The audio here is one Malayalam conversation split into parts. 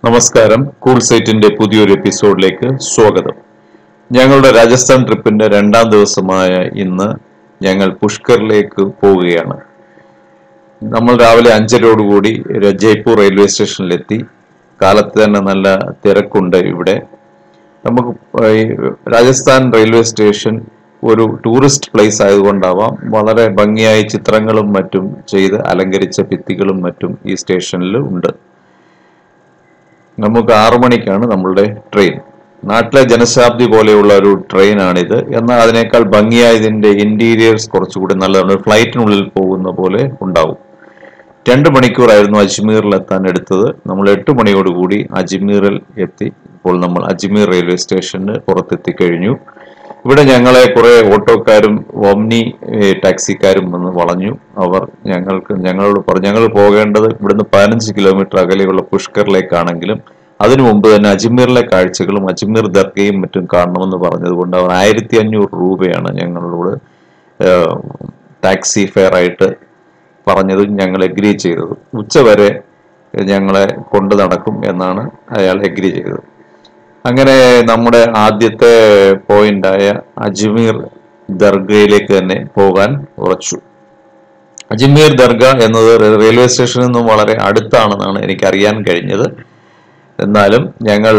നമസ്കാരം കൂൾ സൈറ്റിന്റെ പുതിയൊരു എപ്പിസോഡിലേക്ക് സ്വാഗതം ഞങ്ങളുടെ രാജസ്ഥാൻ ട്രിപ്പിന്റെ രണ്ടാം ദിവസമായ ഇന്ന് ഞങ്ങൾ പുഷ്കറിലേക്ക് പോവുകയാണ് നമ്മൾ രാവിലെ അഞ്ചരയോടുകൂടി ര- ജയ്പൂർ റെയിൽവേ സ്റ്റേഷനിലെത്തി കാലത്ത് തന്നെ നല്ല തിരക്കുണ്ട് ഇവിടെ നമുക്ക് ഈ രാജസ്ഥാൻ റെയിൽവേ സ്റ്റേഷൻ ഒരു ടൂറിസ്റ്റ് പ്ലേസ് ആയതുകൊണ്ടാവാം വളരെ ഭംഗിയായി ചിത്രങ്ങളും മറ്റും ചെയ്ത് അലങ്കരിച്ച ഭിത്തികളും മറ്റും ഈ സ്റ്റേഷനിൽ ഉണ്ട് നമുക്ക് ആറു മണിക്കാണ് നമ്മളുടെ ട്രെയിൻ നാട്ടിലെ ജനശാബ്ദി പോലെയുള്ള ഒരു ട്രെയിനാണിത് എന്നാൽ അതിനേക്കാൾ ഭംഗിയായി ഇതിന്റെ ഇന്റീരിയേഴ്സ് കുറച്ചുകൂടി നല്ലതാണ് ഒരു ഫ്ലൈറ്റിനുള്ളിൽ പോകുന്ന പോലെ ഉണ്ടാവും രണ്ട് മണിക്കൂറായിരുന്നു അജ്മീറിൽ എത്താൻ എടുത്തത് നമ്മൾ എട്ട് മണിയോടുകൂടി അജ്മീറിൽ എത്തി ഇപ്പോൾ നമ്മൾ അജ്മീർ റെയിൽവേ സ്റ്റേഷന് പുറത്തെത്തി കഴിഞ്ഞു ഇവിടെ ഞങ്ങളെ കുറെ ഓട്ടോക്കാരും ഓമ്നി ഏഹ്, ടാക്സിക്കാരും വന്ന് വളഞ്ഞു അവർ ഞങ്ങൾക്ക് ഞങ്ങളോട് പറഞ്ഞു ഞങ്ങൾ പോകേണ്ടത് ഇവിടുന്ന് പതിനഞ്ച് കിലോമീറ്റർ അകലെയുള്ള പുഷ്കറിലേക്കാണെങ്കിലും അതിനു മുമ്പ് തന്നെ അജ്മീറിലെ കാഴ്ചകളും അജ്മീർ ദർഗയും മറ്റും കാണണമെന്ന് പറഞ്ഞതുകൊണ്ട് അവർ ആയിരത്തി അഞ്ഞൂറ് രൂപയാണ് ഞങ്ങളോട് ഏഹ്, ടാക്സി ഫെയർ ആയിട്ട് പറഞ്ഞതും ഞങ്ങൾ എഗ്രി ചെയ്തത് ഉച്ചവരെ ഞങ്ങളെ കൊണ്ടു നടക്കും എന്നാണ് അയാൾ എഗ്രി ചെയ്തത് അങ്ങനെ നമ്മുടെ ആദ്യത്തെ പോയിന്റായ അജ്മീർ ദർഗയിലേക്ക് തന്നെ പോകാൻ ഉറച്ചു അജ്മീർ ദർഗ എന്നത് റെ- റെയിൽവേ സ്റ്റേഷനിൽ നിന്നും വളരെ അടുത്താണെന്നാണ് എനിക്ക് അറിയാൻ കഴിഞ്ഞത് എന്നാലും ഞങ്ങൾ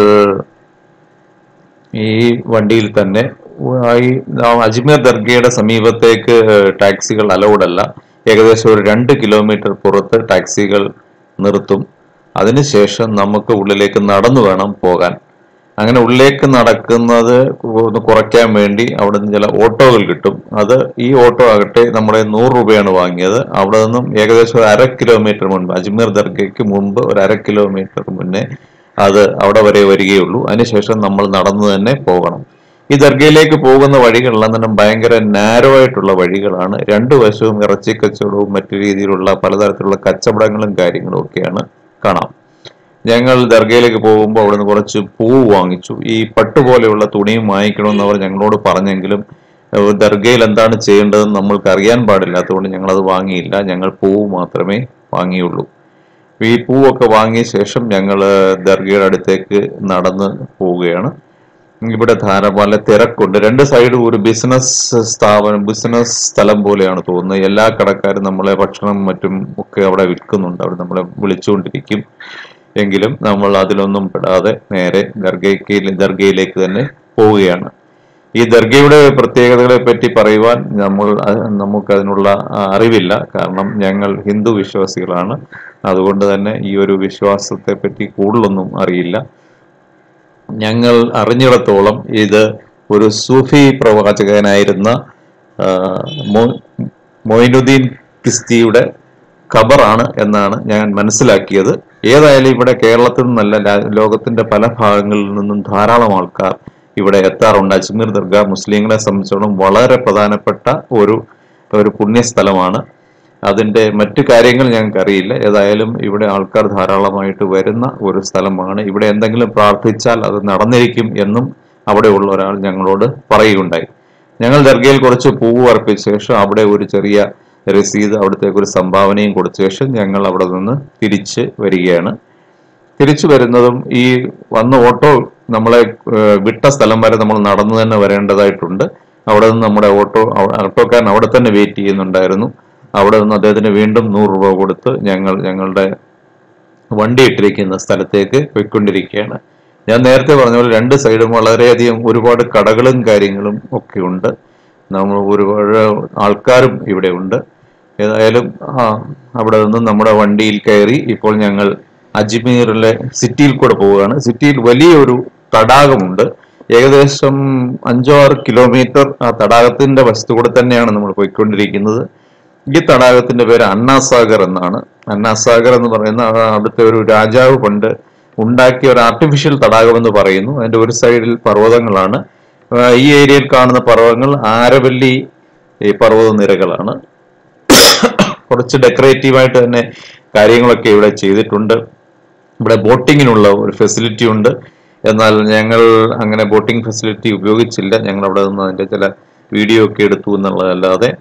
ഈ വണ്ടിയിൽ തന്നെ ഈ അജ്മീർ ദർഗയുടെ സമീപത്തേക്ക് ടാക്സികൾ അലൗഡ് അല്ല ഏകദേശം ഒരു രണ്ട് കിലോമീറ്റർ പുറത്ത് ടാക്സികൾ നിർത്തും അതിനുശേഷം നമുക്ക് ഉള്ളിലേക്ക് നടന്നു വേണം പോകാൻ അങ്ങനെ ഉള്ളിലേക്ക് നടക്കുന്നത് ഒന്ന് കുറയ്ക്കാൻ വേണ്ടി അവിടെ നിന്ന് ചില ഓട്ടോകൾ കിട്ടും അത് ഈ ഓട്ടോ ആകട്ടെ നമ്മുടെ നൂറ് രൂപയാണ് വാങ്ങിയത് അവിടെ നിന്നും ഏകദേശം ഒരു അര കിലോമീറ്റർ മുൻപ് അജ്മീർ ദർഗയ്ക്ക് മുമ്പ് ഒരു അര കിലോമീറ്റർ മുന്നേ അത് അവിടെ വരെ വരികയുള്ളൂ അതിനുശേഷം നമ്മൾ നടന്നു തന്നെ പോകണം ഈ ദർഗയിലേക്ക് പോകുന്ന വഴികളെല്ലാം തന്നെ ഭയങ്കര നാരോ ആയിട്ടുള്ള വഴികളാണ് രണ്ടു വശവും ഇറച്ചി കച്ചവടവും മറ്റു രീതിയിലുള്ള പലതരത്തിലുള്ള കച്ചവടങ്ങളും കാര്യങ്ങളും ഒക്കെയാണ് കാണാം ഞങ്ങൾ ദർഗയിലേക്ക് പോകുമ്പോൾ അവിടുന്ന് കുറച്ച് പൂവ് വാങ്ങിച്ചു ഈ പട്ട് പോലെയുള്ള തുണിയും വാങ്ങിക്കണമെന്ന് അവർ ഞങ്ങളോട് പറഞ്ഞെങ്കിലും ഏഹ്, ദർഗയിൽ എന്താണ് ചെയ്യേണ്ടതെന്ന് നമ്മൾക്ക് അറിയാൻ പാടില്ലാത്തതുകൊണ്ട് ഞങ്ങൾ അത് വാങ്ങിയില്ല ഞങ്ങൾ പൂവ് മാത്രമേ വാങ്ങിയുള്ളൂ ഈ പൂവൊക്കെ വാങ്ങിയ ശേഷം ഞങ്ങൾ ദർഗയുടെ അടുത്തേക്ക് നടന്ന് പോവുകയാണ് ഇവിടെ ധാരാളം തിരക്കുണ്ട് രണ്ട് സൈഡും ഒരു ബിസിനസ് സ്ഥാപനം ബിസിനസ് സ്ഥലം പോലെയാണ് തോന്നുന്നത് എല്ലാ കടക്കാരും നമ്മളെ ഭക്ഷണം മറ്റും ഒക്കെ അവിടെ വിൽക്കുന്നുണ്ട് അവിടെ നമ്മളെ വിളിച്ചുകൊണ്ടിരിക്കും എങ്കിലും നമ്മൾ അതിലൊന്നും പെടാതെ നേരെ ദർഗയ്ക്ക് ദർഗയിലേക്ക് തന്നെ പോവുകയാണ് ഈ ദർഗയുടെ പ്രത്യേകതകളെ പറ്റി പറയുവാൻ നമ്മൾ അഹ് നമുക്ക് അതിനുള്ള ആ, അറിവില്ല കാരണം ഞങ്ങൾ ഹിന്ദു വിശ്വാസികളാണ് അതുകൊണ്ട് തന്നെ ഈ ഒരു വിശ്വാസത്തെ പറ്റി കൂടുതലൊന്നും അറിയില്ല ഞങ്ങൾ അറിഞ്ഞിടത്തോളം ഇത് ഒരു സൂഫി പ്രവാചകനായിരുന്ന ആ, മൊ- മൊയിനുദ്ദീൻ കിസ്തിയുടെ ഖബറാണ് എന്നാണ് ഞാൻ മനസ്സിലാക്കിയത് ഏതായാലും ഇവിടെ കേരളത്തിൽ നിന്നല്ല ലാ- ലോകത്തിന്റെ പല ഭാഗങ്ങളിൽ നിന്നും ധാരാളം ആൾക്കാർ ഇവിടെ എത്താറുണ്ട് അജ്മീർ ദർഗ മുസ്ലിങ്ങളെ സംബന്ധിച്ചിടത്തോളം വളരെ പ്രധാനപ്പെട്ട ഒരു ഒരു പുണ്യസ്ഥലമാണ് അതിന്റെ മറ്റു കാര്യങ്ങൾ ഞങ്ങൾക്ക് അറിയില്ല ഏതായാലും ഇവിടെ ആൾക്കാർ ധാരാളമായിട്ട് വരുന്ന ഒരു സ്ഥലമാണ് ഇവിടെ എന്തെങ്കിലും പ്രാർത്ഥിച്ചാൽ അത് നടന്നിരിക്കും എന്നും അവിടെയുള്ള ഒരാൾ ഞങ്ങളോട് പറയുകയുണ്ടായി ഞങ്ങൾ ദർഗയിൽ കുറച്ച് പൂവ് അർപ്പിച്ച ശേഷം അവിടെ ഒരു ചെറിയ രസീത് അവിടത്തേക്ക് ഒരു സംഭാവനയും കൊടുത്ത ശേഷം ഞങ്ങൾ അവിടെ നിന്ന് തിരിച്ച് വരികയാണ് തിരിച്ചു വരുന്നതും ഈ വന്ന ഓട്ടോ നമ്മളെ ഏഹ്, വിട്ട സ്ഥലം വരെ നമ്മൾ നടന്നു തന്നെ വരേണ്ടതായിട്ടുണ്ട് അവിടെ നിന്ന് നമ്മുടെ ഓട്ടോ അവ- ഓട്ടോക്കാരൻ അവിടെ തന്നെ വെയിറ്റ് ചെയ്യുന്നുണ്ടായിരുന്നു അവിടെ നിന്ന് അദ്ദേഹത്തിന് വീണ്ടും നൂറ് രൂപ കൊടുത്ത് ഞങ്ങൾ ഞങ്ങളുടെ വണ്ടി ഇട്ടിരിക്കുന്ന സ്ഥലത്തേക്ക് പോയിക്കൊണ്ടിരിക്കുകയാണ് ഞാൻ നേരത്തെ പറഞ്ഞ പോലെ രണ്ട് സൈഡും വളരെയധികം ഒരുപാട് കടകളും കാര്യങ്ങളും ഒക്കെ ഉണ്ട് നമ്മൾ ഒരുപാട് ആൾക്കാരും ഇവിടെ ഉണ്ട് ഏതായാലും ആ, അവിടെ നിന്ന് നമ്മുടെ വണ്ടിയിൽ കയറി ഇപ്പോൾ ഞങ്ങൾ അജ്മീറിലെ സിറ്റിയിൽ കൂടെ പോവുകയാണ് സിറ്റിയിൽ വലിയൊരു തടാകമുണ്ട് ഏകദേശം അഞ്ചോ ആറ് കിലോമീറ്റർ ആ തടാകത്തിന്റെ വശത്തുകൂടെ തന്നെയാണ് നമ്മൾ പോയിക്കൊണ്ടിരിക്കുന്നത് ഈ തടാകത്തിന്റെ പേര് അന്നാസാഗർ എന്നാണ് അന്നാസാഗർ എന്ന് പറയുന്ന ആ അവിടുത്തെ ഒരു രാജാവ് പണ്ട് ഉണ്ടാക്കിയ ഒരു ആർട്ടിഫിഷ്യൽ തടാകം എന്ന് പറയുന്നു അതിന്റെ ഒരു സൈഡിൽ പർവ്വതങ്ങളാണ് ആ, ഈ ഏരിയയിൽ കാണുന്ന പർവ്വതങ്ങൾ ആരവല്ലി ഈ പർവ്വത നിരകളാണ് കുറച്ച് ഡെക്കറേറ്റീവായിട്ട് തന്നെ കാര്യങ്ങളൊക്കെ ഇവിടെ ചെയ്തിട്ടുണ്ട് ഇവിടെ ബോട്ടിങ്ങിനുള്ള ഒരു ഫെസിലിറ്റി ഉണ്ട് എന്നാൽ ഞങ്ങൾ അങ്ങനെ ബോട്ടിംഗ് ഫെസിലിറ്റി ഉപയോഗിച്ചില്ല ഞങ്ങൾ അവിടെ നിന്ന് അതിന്റെ ചില വീഡിയോ ഒക്കെ എടുത്തു എന്നുള്ളതല്ലാതെ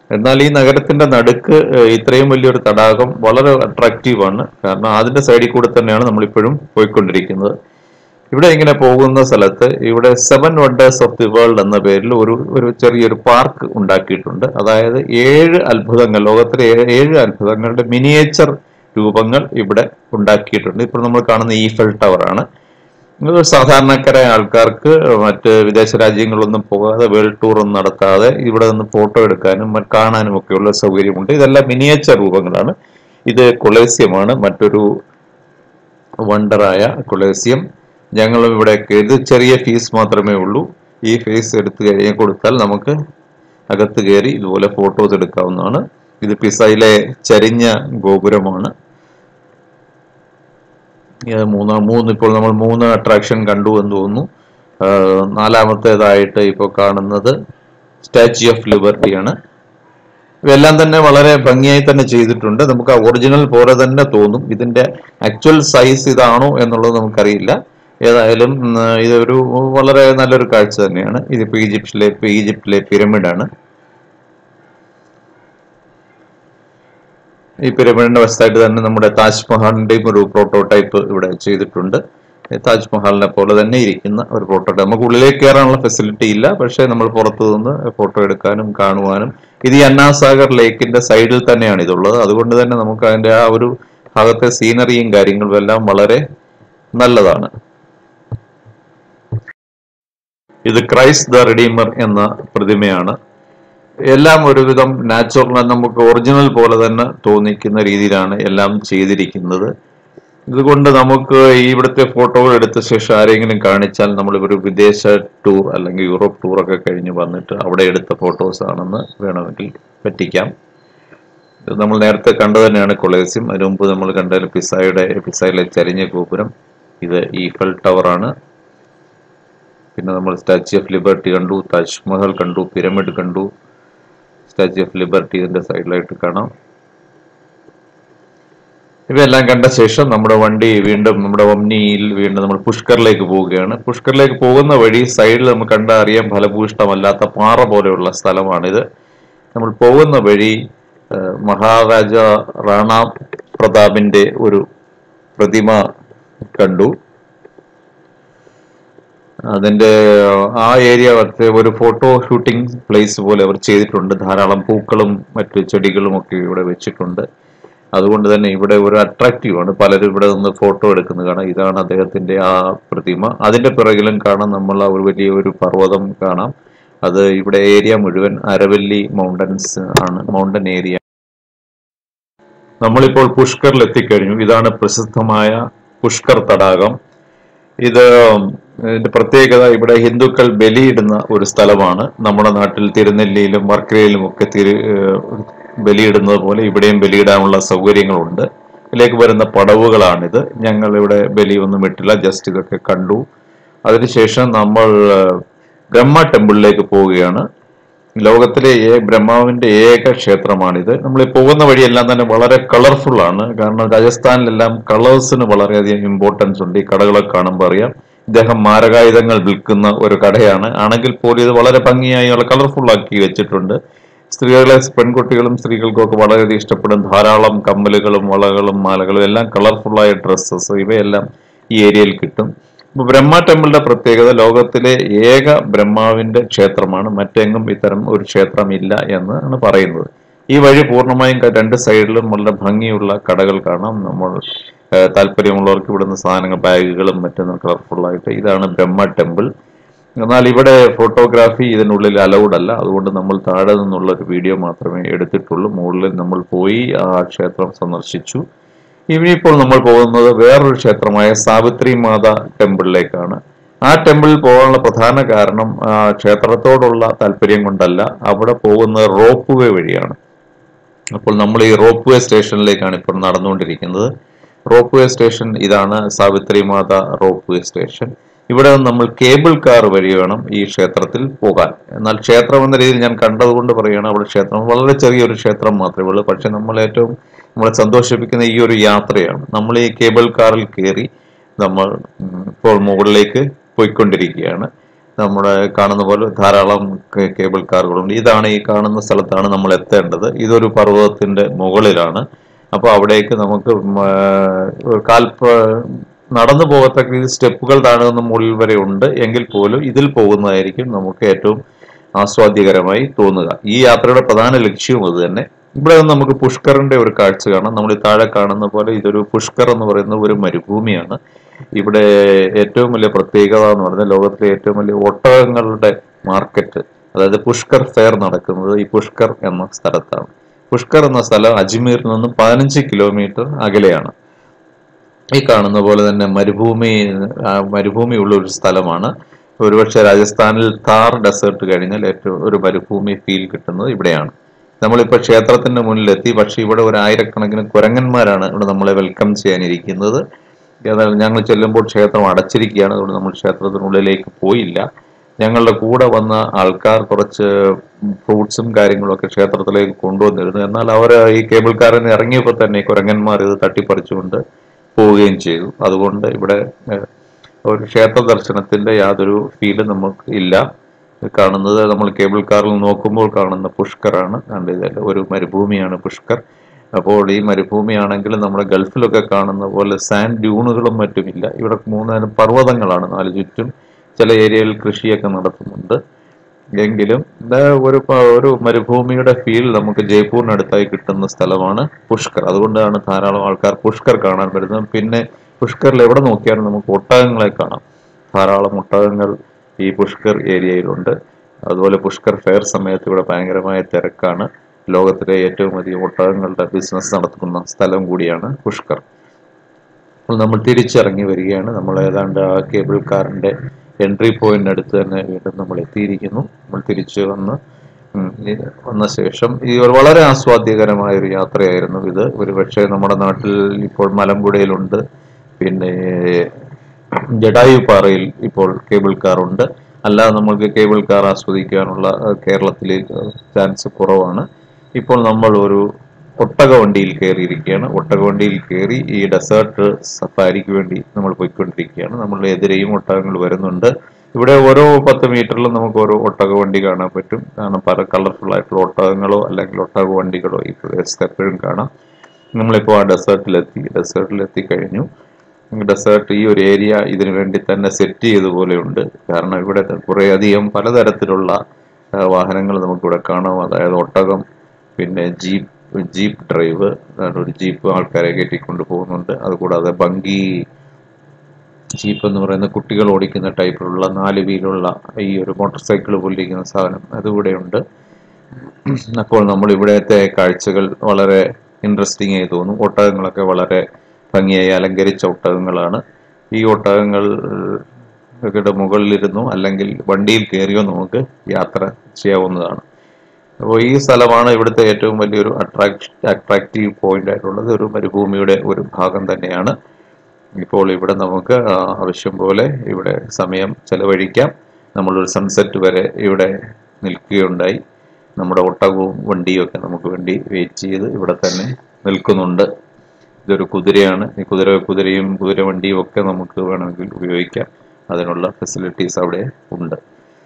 എന്നാൽ ഈ നഗരത്തിന്റെ നടുക്ക് ഏഹ്, ഇത്രയും വലിയൊരു തടാകം വളരെ അട്രാക്റ്റീവ് ആണ് കാരണം അതിന്റെ സൈഡിൽ കൂടെ തന്നെയാണ് നമ്മൾ ഇപ്പോഴും പോയിക്കൊണ്ടിരിക്കുന്നത് ഇവിടെ ഇങ്ങനെ പോകുന്ന സ്ഥലത്ത് ഇവിടെ seven wonders of the world എന്ന പേരിൽ ഒരു ഒരു ചെറിയൊരു പാർക്ക് ഉണ്ടാക്കിയിട്ടുണ്ട് അതായത് ഏഴ് അത്ഭുതങ്ങൾ ലോകത്തിലെ ഏഴ് ഏഴ് അത്ഭുതങ്ങളുടെ മിനിയേച്ചർ രൂപങ്ങൾ ഇവിടെ ഉണ്ടാക്കിയിട്ടുണ്ട് ഇപ്പോൾ നമ്മൾ കാണുന്ന ഈഫൽ ടവർ ആണ് ഇത് സാധാരണക്കാരായ ആൾക്കാർക്ക് മറ്റ് വിദേശ രാജ്യങ്ങളൊന്നും പോകാതെ വേൾഡ് ടൂർ ഒന്നും നടത്താതെ ഇവിടെ നിന്ന് ഫോട്ടോ എടുക്കാനും മറ്റ് കാണാനും ഒക്കെയുള്ള സൗകര്യമുണ്ട് ഇതെല്ലാം മിനിയേച്ചർ രൂപങ്ങളാണ് ഇത് കൊളേസ്യമാണ് മറ്റൊരു വണ്ടറായ കൊളേസ്യം ഞങ്ങളും ഇവിടെ ഇത് ചെറിയ ഫീസ് മാത്രമേ ഉള്ളൂ ഈ ഫീസ് എടുത്തു കഴിഞ്ഞ് കൊടുത്താൽ നമുക്ക് അകത്ത് കയറി ഇതുപോലെ ഫോട്ടോസ് എടുക്കാവുന്നതാണ് ഇത് പിസയിലെ ചരിഞ്ഞ ഗോപുരമാണ് ഇത് മൂന്ന് മൂന്ന് ഇപ്പോൾ നമ്മൾ മൂന്ന് അട്രാക്ഷൻ കണ്ടു എന്ന് തോന്നുന്നു ആ, നാലാമത്തേതായിട്ട് ഇപ്പോൾ കാണുന്നത് സ്റ്റാച്യു ഓഫ് ലിബർട്ടി ആണ് ഇവയെല്ലാം തന്നെ വളരെ ഭംഗിയായി തന്നെ ചെയ്തിട്ടുണ്ട് നമുക്ക് ആ ഒറിജിനൽ പോലെ തന്നെ തോന്നും ഇതിന്റെ ആക്ച്വൽ സൈസ് ഇതാണോ എന്നുള്ളത് നമുക്കറിയില്ല ഏതായാലും ഉം, ഇതൊരു വളരെ നല്ലൊരു കാഴ്ച തന്നെയാണ് ഇതിപ്പോ ഈജിപ്തിലെ ഈജിപ്തിലെ പിരമിഡാണ് ഈ പിരമിഡിന്റെ വശത്തായിട്ട് തന്നെ നമ്മുടെ താജ്മഹലിന്റെയും ഒരു പ്രോട്ടോടൈപ്പ് ഇവിടെ ചെയ്തിട്ടുണ്ട് ഈ താജ്മഹലിനെ പോലെ തന്നെ ഇരിക്കുന്ന ഒരു പ്രോട്ടോടൈപ്പ് നമുക്ക് ഉള്ളിലേക്ക് കയറാനുള്ള ഫെസിലിറ്റി ഇല്ല പക്ഷേ നമ്മൾ പുറത്തു നിന്ന് ഫോട്ടോ എടുക്കാനും കാണുവാനും ഇത് ഈ അന്നാസാഗർ ലേക്കിന്റെ സൈഡിൽ തന്നെയാണ് ഇതുള്ളത് അതുകൊണ്ട് തന്നെ നമുക്ക് അതിന്റെ ആ ഒരു ഭാഗത്തെ സീനറിയും കാര്യങ്ങളും എല്ലാം വളരെ നല്ലതാണ് ഇത് ക്രൈസ്റ്റ് ദ റിഡീമർ എന്ന പ്രതിമയാണ് എല്ലാം ഒരുവിധം നാച്ചുറൽ നമുക്ക് ഒറിജിനൽ പോലെ തന്നെ തോന്നിക്കുന്ന രീതിയിലാണ് എല്ലാം ചെയ്തിരിക്കുന്നത് ഇതുകൊണ്ട് നമുക്ക് ഈ ഇവിടുത്തെ ഫോട്ടോകൾ എടുത്ത ശേഷം ആരെങ്കിലും കാണിച്ചാൽ നമ്മൾ ഒരു വിദേശ ടൂർ അല്ലെങ്കിൽ യൂറോപ്പ് ടൂർ ഒക്കെ കഴിഞ്ഞ് വന്നിട്ട് അവിടെ എടുത്ത ഫോട്ടോസ് ആണെന്ന് വേണമെങ്കിൽ പറ്റിക്കാം ഇത് നമ്മൾ നേരത്തെ കണ്ടു തന്നെയാണ് കൊളേസ്യം അതിനു മുമ്പ് നമ്മൾ കണ്ട പിസായുടെ പിസായിലെ ചരിഞ്ഞ ഗോപുരം ഇത് ഈഫൽ ടവർ ആണ് പിന്നെ നമ്മൾ സ്റ്റാച്യു ഓഫ് ലിബർട്ടി കണ്ടു താജ്മഹൽ കണ്ടു പിരമിഡ് കണ്ടു സ്റ്റാച്യു ഓഫ് ലിബർട്ടി ഇതിന്റെ സൈഡിലായിട്ട് കാണാം ഇവയെല്ലാം കണ്ട ശേഷം നമ്മുടെ വണ്ടി വീണ്ടും നമ്മുടെ ഒമ്നിയിൽ വീണ്ടും നമ്മൾ പുഷ്കറിലേക്ക് പോവുകയാണ് പുഷ്കറിലേക്ക് പോകുന്ന വഴി സൈഡിൽ നമുക്ക് കണ്ടാൽ അറിയാം ഫലഭൂയിഷ്ടമല്ലാത്ത പാറ പോലെയുള്ള സ്ഥലമാണിത് നമ്മൾ പോകുന്ന വഴി ആ, മഹാരാജ റാണ പ്രതാപിന്റെ ഒരു പ്രതിമ കണ്ടു അതിന്റെ ആ ഏരിയ ഒരു ഫോട്ടോ ഷൂട്ടിംഗ് പ്ലേസ് പോലെ അവർ ചെയ്തിട്ടുണ്ട് ധാരാളം പൂക്കളും മറ്റു ചെടികളും ഒക്കെ ഇവിടെ വെച്ചിട്ടുണ്ട് അതുകൊണ്ട് തന്നെ ഇവിടെ ഒരു അട്രാക്റ്റീവ് ആണ് പലരും ഇവിടെ നിന്ന് ഫോട്ടോ എടുക്കുന്നത് കാണാം ഇതാണ് അദ്ദേഹത്തിന്റെ ആ പ്രതിമ അതിന്റെ പിറകിലും കാണാം നമ്മൾ ആ ഒരു വലിയ ഒരു പർവ്വതം കാണാം അത് ഇവിടെ ഏരിയ മുഴുവൻ അരവല്ലി മൗണ്ടൻസ് ആണ് മൗണ്ടൻ ഏരിയ നമ്മളിപ്പോൾ പുഷ്കറിൽ എത്തിക്കഴിഞ്ഞു ഇതാണ് പ്രസിദ്ധമായ പുഷ്കർ തടാകം ഇത് ഇതിന്റെ പ്രത്യേകത ഇവിടെ ഹിന്ദുക്കൾ ബലിയിടുന്ന ഒരു സ്ഥലമാണ് നമ്മുടെ നാട്ടിൽ തിരുനെല്ലിയിലും വർക്കലയിലും ഒക്കെ തിരു ഏഹ് ബലിയിടുന്നത് പോലെ ഇവിടെയും ബലിയിടാനുള്ള സൗകര്യങ്ങളുണ്ട് ഇതിലേക്ക് വരുന്ന പടവുകളാണിത് ഞങ്ങൾ ഇവിടെ ബലിയൊന്നും ഇട്ടില്ല ജസ്റ്റ് ഇതൊക്കെ കണ്ടു അതിനുശേഷം നമ്മൾ ഏഹ്, ബ്രഹ്മ ടെമ്പിളിലേക്ക് പോവുകയാണ് ലോകത്തിലെ ഏ ബ്രഹ്മാവിന്റെ ഏക ക്ഷേത്രമാണിത് നമ്മൾ ഈ പോകുന്ന വഴിയെല്ലാം തന്നെ വളരെ കളർഫുൾ ആണ് കാരണം രാജസ്ഥാനിലെല്ലാം കളേഴ്സിന് വളരെയധികം ഇമ്പോർട്ടൻസ് ഉണ്ട് ഈ കടകളൊക്കെ കാണുമ്പോൾ അറിയാം ഇദ്ദേഹം മാരകായുധങ്ങൾ വിൽക്കുന്ന ഒരു കടയാണ് ആണെങ്കിൽ പോലും ഇത് വളരെ ഭംഗിയായി വളരെ കളർഫുൾ ആക്കി വെച്ചിട്ടുണ്ട് സ്ത്രീകളെ പെൺകുട്ടികളും സ്ത്രീകൾക്കും ഒക്കെ വളരെയധികം ഇഷ്ടപ്പെടും ധാരാളം കമ്മലുകളും വളകളും മാലകളും എല്ലാം കളർഫുള്ളായ ഡ്രസ്സസ് ഇവയെല്ലാം ഈ ഏരിയയിൽ കിട്ടും ഇപ്പൊ ബ്രഹ്മ ടെമ്പിളിന്റെ പ്രത്യേകത ലോകത്തിലെ ഏക ബ്രഹ്മാവിന്റെ ക്ഷേത്രമാണ് മറ്റെങ്ങും ഇത്തരം ഒരു ക്ഷേത്രം ഇല്ല എന്നാണ് പറയുന്നത് ഈ വഴി പൂർണ്ണമായും ക- രണ്ട് സൈഡിലും വളരെ ഭംഗിയുള്ള കടകൾ കാണാം നമ്മൾ ഏഹ്, താല്പര്യമുള്ളവർക്ക് ഇവിടുന്ന് സാധനങ്ങൾ ബാഗുകളും മറ്റും കളർഫുൾ ആയിട്ട് ഇതാണ് ബ്രഹ്മ ടെമ്പിൾ എന്നാൽ ഇവിടെ ഫോട്ടോഗ്രാഫി ഇതിനുള്ളിൽ അലൗഡ് അല്ല അതുകൊണ്ട് നമ്മൾ താഴെ നിന്നുള്ള ഒരു വീഡിയോ മാത്രമേ എടുത്തിട്ടുള്ളൂ മുകളിൽ നമ്മൾ പോയി ആ ക്ഷേത്രം സന്ദർശിച്ചു ഇനിയിപ്പോൾ നമ്മൾ പോകുന്നത് വേറൊരു ക്ഷേത്രമായ സാവിത്രി മാത ടെമ്പിളിലേക്കാണ് ആ ടെമ്പിളിൽ പോകാനുള്ള പ്രധാന കാരണം ആ ക്ഷേത്രത്തോടുള്ള താല്പര്യം കൊണ്ടല്ല അവിടെ പോകുന്നത് റോപ്പ് വേ വഴിയാണ് അപ്പോൾ നമ്മൾ ഈ റോപ്പ് വേ സ്റ്റേഷനിലേക്കാണ് ഇപ്പോൾ നടന്നുകൊണ്ടിരിക്കുന്നത് റോപ്പ് വേ സ്റ്റേഷൻ ഇതാണ് Savitri Mata ropeway station ഇവിടെ നിന്ന് നമ്മൾ കേബിൾ കാർ വഴി വേണം ഈ ക്ഷേത്രത്തിൽ പോകാൻ എന്നാൽ ക്ഷേത്രം എന്ന രീതിയിൽ ഞാൻ കണ്ടതുകൊണ്ട് പറയുകയാണ് അവിടെ ക്ഷേത്രം വളരെ ചെറിയൊരു ക്ഷേത്രം മാത്രമേ ഉള്ളൂ പക്ഷെ നമ്മൾ ഏറ്റവും നമ്മളെ സന്തോഷിപ്പിക്കുന്ന ഈ ഒരു യാത്രയാണ് നമ്മൾ ഈ കേബിൾ കാറിൽ കയറി നമ്മൾ ഉം, ഇപ്പോൾ മുകളിലേക്ക് പോയിക്കൊണ്ടിരിക്കുകയാണ് നമ്മുടെ കാണുന്ന പോലെ ധാരാളം കേ- കേബിൾ കാറുകളുണ്ട് ഇതാണ് ഈ കാണുന്ന സ്ഥലത്താണ് നമ്മൾ എത്തേണ്ടത് ഇതൊരു പർവ്വതത്തിന്റെ മുകളിലാണ് അപ്പോൾ അവിടേക്ക് നമുക്ക് ഉം, ആ, ഒരു കാൽപ്പ നടന്നു പോകത്തക്ക രീതിയിൽ സ്റ്റെപ്പുകൾ താഴെ നിന്ന് മുകളിൽ വരെ ഉണ്ട് എങ്കിൽ പോലും ഇതിൽ പോകുന്നതായിരിക്കും നമുക്ക് ഏറ്റവും ആസ്വാദ്യകരമായി തോന്നുക ഈ യാത്രയുടെ പ്രധാന ലക്ഷ്യവും അത് തന്നെ ഇവിടെ നിന്ന് നമുക്ക് പുഷ്കറിന്റെ ഒരു കാഴ്ച കാണാം നമ്മൾ ഈ താഴെ കാണുന്ന പോലെ ഇതൊരു പുഷ്കർ എന്ന് പറയുന്ന ഒരു മരുഭൂമിയാണ് ഇവിടെ ഏറ്റവും വലിയ പ്രത്യേകത എന്ന് പറയുന്നത് ലോകത്തിലെ ഏറ്റവും വലിയ ഒട്ടകങ്ങളുടെ മാർക്കറ്റ് അതായത് പുഷ്കർ ഫെയർ നടക്കുന്നത് ഈ പുഷ്കർ എന്ന സ്ഥലത്താണ് പുഷ്കർ എന്ന സ്ഥലം അജ്മീറിൽ നിന്നും പതിനഞ്ച് കിലോമീറ്റർ അകലെയാണ് ഈ കാണുന്ന പോലെ തന്നെ മരുഭൂമി ആ, മരുഭൂമിയുള്ള ഒരു സ്ഥലമാണ് ഒരുപക്ഷെ രാജസ്ഥാനിൽ താർ ഡെസേർട്ട് കഴിഞ്ഞാൽ ഏറ്റവും ഒരു മരുഭൂമി ഫീൽ കിട്ടുന്നത് ഇവിടെയാണ് നമ്മളിപ്പോൾ ക്ഷേത്രത്തിന്റെ മുന്നിലെത്തി പക്ഷെ ഇവിടെ ഒരു ആയിരക്കണക്കിന് കുരങ്ങന്മാരാണ് ഇവിടെ നമ്മളെ വെൽക്കം ചെയ്യാനിരിക്കുന്നത് ഏതായാലും ഞങ്ങൾ ചെല്ലുമ്പോൾ ക്ഷേത്രം അടച്ചിരിക്കുകയാണ് അതുകൊണ്ട് നമ്മൾ ക്ഷേത്രത്തിനുള്ളിലേക്ക് പോയില്ല ഞങ്ങളുടെ കൂടെ വന്ന ആൾക്കാർ കുറച്ച് ഫ്രൂട്ട്സും കാര്യങ്ങളൊക്കെ ക്ഷേത്രത്തിലേക്ക് കൊണ്ടുവന്നിരുന്നു എന്നാൽ അവർ ഈ കേബിൾ കാറിൽ നിന്ന് ഇറങ്ങിയപ്പോൾ തന്നെ ഈ കുരങ്ങന്മാർ ഇത് തട്ടിപ്പറിച്ചുകൊണ്ട് പോവുകയും ചെയ്തു അതുകൊണ്ട് ഇവിടെ ഏഹ്, ഒരു ക്ഷേത്ര ദർശനത്തിന്റെ യാതൊരു ഫീലും നമുക്ക് ഇല്ല ഇത് കാണുന്നത് നമ്മൾ കേബിൾ കാറിൽ നോക്കുമ്പോൾ കാണുന്ന പുഷ്കറാണ് കണ്ട് ഇതല്ല ഒരു മരുഭൂമിയാണ് പുഷ്കർ അപ്പോൾ ഈ മരുഭൂമിയാണെങ്കിൽ നമ്മുടെ ഗൾഫിലൊക്കെ കാണുന്ന പോലെ സാൻഡ് ഡ്യൂണുകളും മറ്റുമില്ല ഇവിടെ മൂന്നാല് പർവ്വതങ്ങളാണ് നാല് ചുറ്റും ചില ഏരിയയിൽ കൃഷിയൊക്കെ നടത്തുന്നുണ്ട് എങ്കിലും ഇത് ഒരു പ- ഒരു മരുഭൂമിയുടെ ഫീൽ നമുക്ക് ജയ്പൂരിനടുത്തായി കിട്ടുന്ന സ്ഥലമാണ് പുഷ്കർ അതുകൊണ്ടാണ് ധാരാളം ആൾക്കാർ പുഷ്കർ കാണാൻ വരുന്നത് പിന്നെ പുഷ്കറിൽ എവിടെ നോക്കിയാലും നമുക്ക് ഒട്ടകങ്ങളെ കാണാം ധാരാളം ഒട്ടകങ്ങൾ ഈ പുഷ്കർ ഏരിയയിലുണ്ട് അതുപോലെ പുഷ്കർ ഫെയർ സമയത്ത് ഇവിടെ ഭയങ്കരമായ തിരക്കാണ് ലോകത്തിലെ ഏറ്റവും അധികം ഒട്ടകങ്ങളുടെ ബിസിനസ് നടത്തുന്ന സ്ഥലം കൂടിയാണ് പുഷ്കർ അപ്പോൾ നമ്മൾ തിരിച്ചിറങ്ങി വരികയാണ് നമ്മൾ ഏതാണ്ട് ആ കേബിൾ കാറിന്റെ എൻട്രി പോയിന്റ് അടുത്ത് തന്നെ വീണ്ടും നമ്മൾ എത്തിയിരിക്കുന്നു നമ്മൾ തിരിച്ച് വന്ന് ഉം, ഈ വന്ന ശേഷം ഈ ഒരു വളരെ ആസ്വാദ്യകരമായ ഒരു യാത്രയായിരുന്നു ഇത് ഒരു പക്ഷേ നമ്മുടെ നാട്ടിൽ ഇപ്പോൾ മലമ്പുഴയിലുണ്ട് പിന്നെ ജഡായു പാറയിൽ ഇപ്പോൾ കേബിൾ കാർ ഉണ്ട് അല്ലാതെ നമ്മൾക്ക് കേബിൾ കാർ ആസ്വദിക്കാനുള്ള അഹ്, കേരളത്തിൽ ചാൻസ് കുറവാണ് ഇപ്പോൾ നമ്മൾ ഒരു ഒട്ടക വണ്ടിയിൽ കയറിയിരിക്കുകയാണ് ഒട്ടക വണ്ടിയിൽ കയറി ഈ ഡെസേർട്ട് സഫാരിക്ക് വേണ്ടി നമ്മൾ പോയിക്കൊണ്ടിരിക്കുകയാണ് നമ്മളുടെ എതിരെയും ഒട്ടകങ്ങൾ വരുന്നുണ്ട് ഇവിടെ ഓരോ പത്ത് മീറ്ററിലും നമുക്ക് ഓരോ ഒട്ടക വണ്ടി കാണാൻ പറ്റും കാരണം പല കളർഫുൾ ആയിട്ടുള്ള ഒട്ടകങ്ങളോ അല്ലെങ്കിൽ ഒട്ടക വണ്ടികളോ ഈ പ്രദേശത്ത് എപ്പോഴും കാണാം നമ്മളിപ്പോൾ ആ ഡെസേർട്ടിലെത്തി ഡെസേർട്ടിലെത്തി കഴിഞ്ഞു ഡെസേർട്ട് ഈ ഒരു ഏരിയ ഇതിനു വേണ്ടി തന്നെ സെറ്റ് ചെയ്ത പോലെയുണ്ട് കാരണം ഇവിടെ കുറേ അധികം പലതരത്തിലുള്ള വാഹനങ്ങൾ നമുക്കിവിടെ കാണാം അതായത് ഒട്ടകം പിന്നെ ജീപ്പ് ജീപ്പ് ഡ്രൈവ് അതാണ് ഒരു ജീപ്പ് ആൾക്കാരെ കയറ്റിക്കൊണ്ട് പോകുന്നുണ്ട് അതുകൂടാതെ ബങ്കി ജീപ്പ് എന്ന് പറയുന്ന കുട്ടികൾ ഓടിക്കുന്ന ടൈപ്പിലുള്ള നാല് വീലുള്ള ഈ ഒരു മോട്ടോർ സൈക്കിൾ പോലിരിക്കുന്ന സാധനം അതുകൂടെയുണ്ട് അപ്പോൾ നമ്മൾ ഇവിടത്തെ കാഴ്ചകൾ വളരെ ഇൻട്രസ്റ്റിംഗ് ആയി തോന്നും ഒട്ടകങ്ങളൊക്കെ വളരെ ഭംഗിയായി അലങ്കരിച്ച ഒട്ടകങ്ങളാണ് ഈ ഒട്ടകങ്ങൾ യുടെ മുകളിലിരുന്നോ അല്ലെങ്കിൽ വണ്ടിയിൽ കയറിയോ നമുക്ക് യാത്ര ചെയ്യാവുന്നതാണ് അപ്പോൾ ഈ സ്ഥലമാണ് ഇവിടുത്തെ ഏറ്റവും വലിയൊരു അട്രാക്ട് അട്രാക്റ്റീവ് പോയിന്റ് ആയിട്ടുള്ളത് ഒരു മരുഭൂമിയുടെ ഒരു ഭാഗം തന്നെയാണ് ഇപ്പോൾ ഇവിടെ നമുക്ക് ആ, ആവശ്യം പോലെ ഇവിടെ സമയം ചെലവഴിക്കാം നമ്മളൊരു സൺസെറ്റ് വരെ ഇവിടെ നിൽക്കുകയുണ്ടായി നമ്മുടെ ഒട്ടകവും വണ്ടിയും ഒക്കെ നമുക്ക് വേണ്ടി വെയിറ്റ് ചെയ്ത് ഇവിടെ തന്നെ നിൽക്കുന്നുണ്ട് ഇതൊരു കുതിരയാണ് ഈ കുതിര കുതിരയും കുതിര വണ്ടിയും ഒക്കെ നമുക്ക് വേണമെങ്കിൽ ഉപയോഗിക്കാം അതിനുള്ള ഫെസിലിറ്റീസ് അവിടെ ഉണ്ട്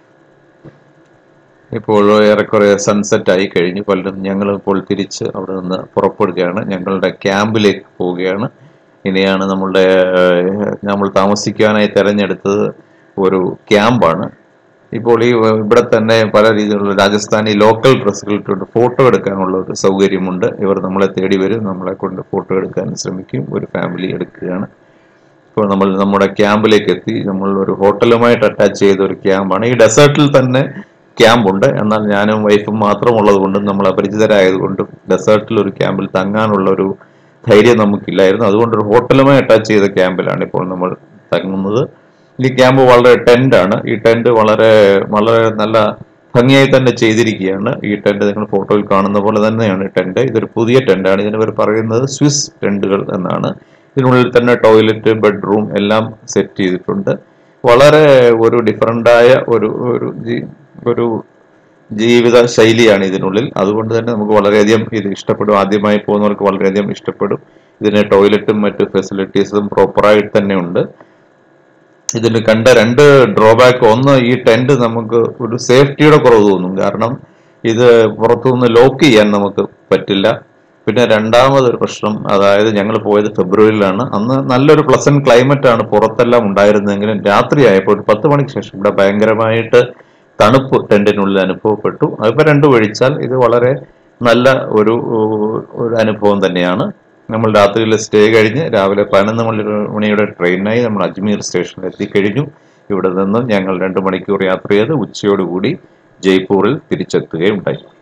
ഇപ്പോൾ ഏറെക്കുറെ സൺസെറ്റ് ആയി കഴിഞ്ഞു പലരും ഞങ്ങൾ ഇപ്പോൾ തിരിച്ച് അവിടെ നിന്ന് പുറപ്പെടുകയാണ് ഞങ്ങളുടെ ക്യാമ്പിലേക്ക് പോവുകയാണ് ഇനിയാണ് നമ്മളുടെ ഏഹ്, നമ്മൾ താമസിക്കാനായി തിരഞ്ഞെടുത്തത് ഒരു ക്യാമ്പാണ് ഇപ്പോൾ ഈ ഇവിടെ തന്നെ പല രീതിയിലുള്ള രാജസ്ഥാനി ലോക്കൽ ഡ്രസ്സുകൾ ഇട്ടുകൊണ്ട് ഫോട്ടോ എടുക്കാനുള്ള ഒരു സൗകര്യമുണ്ട് ഇവർ നമ്മളെ തേടി വരും നമ്മളെ കൊണ്ട് ഫോട്ടോ എടുക്കാൻ ശ്രമിക്കും ഒരു ഫാമിലി എടുക്കുകയാണ് ഇപ്പോൾ നമ്മൾ നമ്മുടെ ക്യാമ്പിലേക്ക് എത്തി നമ്മൾ ഒരു ഹോട്ടലുമായിട്ട് അറ്റാച്ച് ചെയ്ത ഒരു ക്യാമ്പാണ് ഈ ഡെസേർട്ടിൽ തന്നെ ക്യാമ്പുണ്ട് എന്നാൽ ഞാനും വൈഫും മാത്രം ഉള്ളത് കൊണ്ടും നമ്മൾ അപരിചിതരായതുകൊണ്ടും ഡെസേർട്ടിൽ ഒരു ക്യാമ്പിൽ തങ്ങാനുള്ള ഒരു ധൈര്യം നമുക്കില്ലായിരുന്നു അതുകൊണ്ട് ഒരു ഹോട്ടലുമായി അറ്റാച്ച് ചെയ്ത ക്യാമ്പിലാണ് ഇപ്പോൾ നമ്മൾ തങ്ങുന്നത് ഈ ക്യാമ്പ് വളരെ ടെന്റ് ആണ് ഈ ടെന്റ് വളരെ വളരെ നല്ല ഭംഗിയായി തന്നെ ചെയ്തിരിക്കുകയാണ് ഈ ടെന്റ് നിങ്ങൾ ഫോട്ടോയിൽ കാണുന്ന പോലെ തന്നെയാണ് ടെന്റ് ഇതൊരു പുതിയ ടെന്റാണ് ഇതിന് ഇവർ പറയുന്നത് സ്വിസ് ടെന്റുകൾ എന്നാണ് ഇതിനുള്ളിൽ തന്നെ ടോയ്ലറ്റ് ബെഡ്റൂം എല്ലാം സെറ്റ് ചെയ്തിട്ടുണ്ട് വളരെ ഒരു ഡിഫറൻ്റായ ഒരു ഒരു ജീ- ഒരു ജീവിത ശൈലിയാണ് ഇതിനുള്ളിൽ അതുകൊണ്ട് തന്നെ നമുക്ക് വളരെയധികം ഇത് ഇഷ്ടപ്പെടും ആദ്യമായി പോകുന്നവർക്ക് വളരെയധികം ഇഷ്ടപ്പെടും ഇതിന് ടോയ്ലറ്റും മറ്റ് ഫെസിലിറ്റീസും പ്രോപ്പറായിട്ട് തന്നെ ഉണ്ട് ഇതിൽ കണ്ട രണ്ട് ഡ്രോബാക്ക് ഒന്ന് ഈ ടെന്റ് നമുക്ക് ഒരു സേഫ്റ്റിയുടെ കുറവ് തോന്നും കാരണം ഇത് പുറത്തുനിന്ന് ലോക്ക് ചെയ്യാൻ നമുക്ക് പറ്റില്ല പിന്നെ രണ്ടാമതൊരു പ്രശ്നം അതായത് ഞങ്ങൾ പോയത് ഫെബ്രുവരിയിലാണ് അന്ന് നല്ലൊരു പ്ലസന്റ് ക്ലൈമറ്റ് ആണ് പുറത്തെല്ലാം ഉണ്ടായിരുന്നെങ്കിലും രാത്രിയായപ്പോൾ ഒരു പത്ത് മണിക്ക് ശേഷം ഇവിടെ ഭയങ്കരമായിട്ട് തണുപ്പ് ടെന്റിനുള്ളിൽ അനുഭവപ്പെട്ടു അതിപ്പോൾ രണ്ട് ഒഴിച്ചാൽ ഇത് വളരെ നല്ല ഒരു ഒരു അനുഭവം തന്നെയാണ് നമ്മൾ രാത്രിയിൽ സ്റ്റേ കഴിഞ്ഞ് രാവിലെ പതിനൊന്ന് മണി മണിയുടെ ട്രെയിനായി നമ്മൾ അജ്മീർ സ്റ്റേഷനിൽ എത്തിക്കഴിഞ്ഞു ഇവിടെ നിന്ന് ഞങ്ങൾ രണ്ട് മണിക്കൂർ യാത്ര ചെയ്ത് ഉച്ചയോടുകൂടി ജയ്പൂരിൽ തിരിച്ചെത്തുകയുണ്ടായി